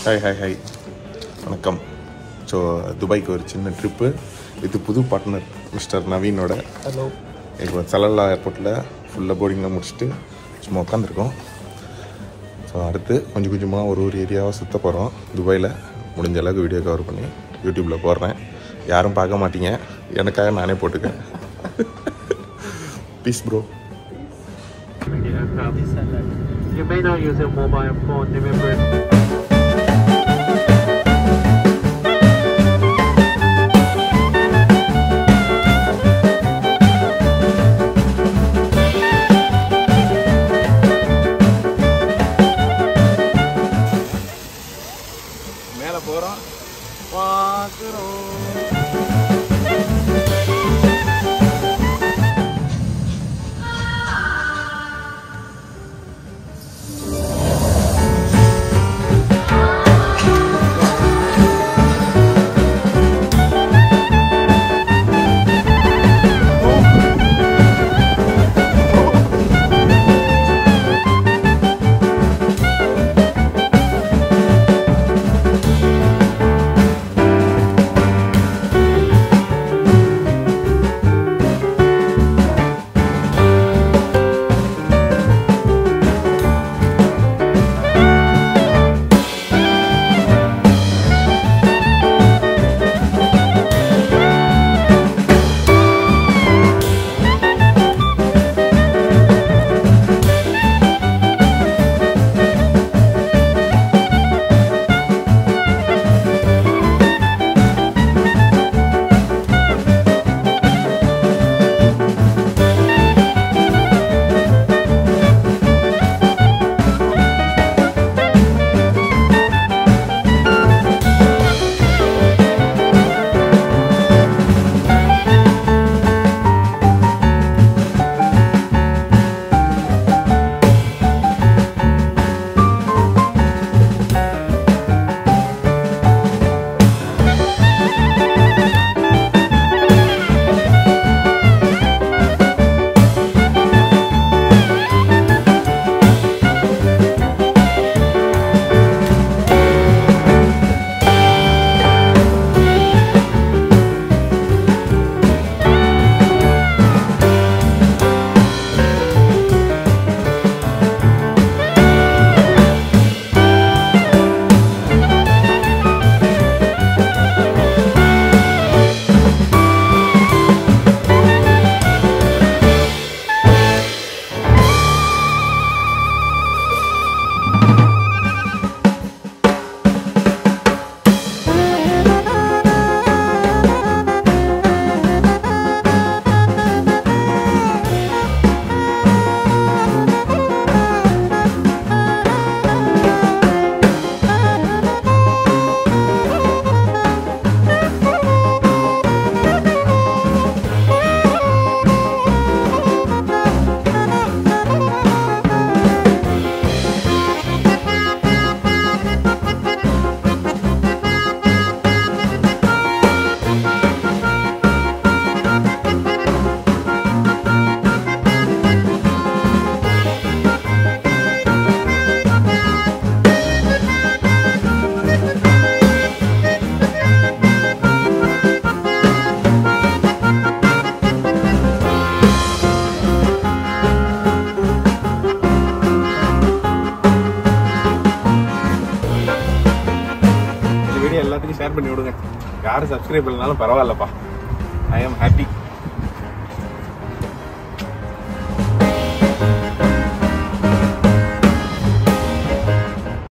Hi hi hi வணக்கம் so துபாய்க்கு ஒரு சின்ன ட்ரிப்பு இது புது பார்ட்னர் மிஸ்டர் நவீனோட ஹலோ இப்போ சலல்லா ஏர்போர்ட்டில் ஃபுல்லாக போர்டிங்லாம் முடிச்சுட்டு சும்மா உட்காந்துருக்கோம் ஸோ அடுத்து கொஞ்சம் கொஞ்சமாக ஒரு ஒரு ஏரியாவாக சுற்ற போகிறோம் துபாயில் முடிஞ்ச அளவுக்கு வீடியோ கவர் பண்ணி யூடியூப்பில் போடுறேன் யாரும் பார்க்க மாட்டீங்க எனக்காக நானே போட்டுக்கேன் peace bro in the aircraft. You may not use your mobile phone, remember. மேலே போகிறோம் பார்க்குறோம் இந்த வீடியோ எல்லாத்துக்கும் ஷேர் பண்ணி விடுங்க யாரும் சப்ஸ்கிரைப் பண்ணாலும் பரவாயில்லப்பா ஐ ஆம் ஹாப்பி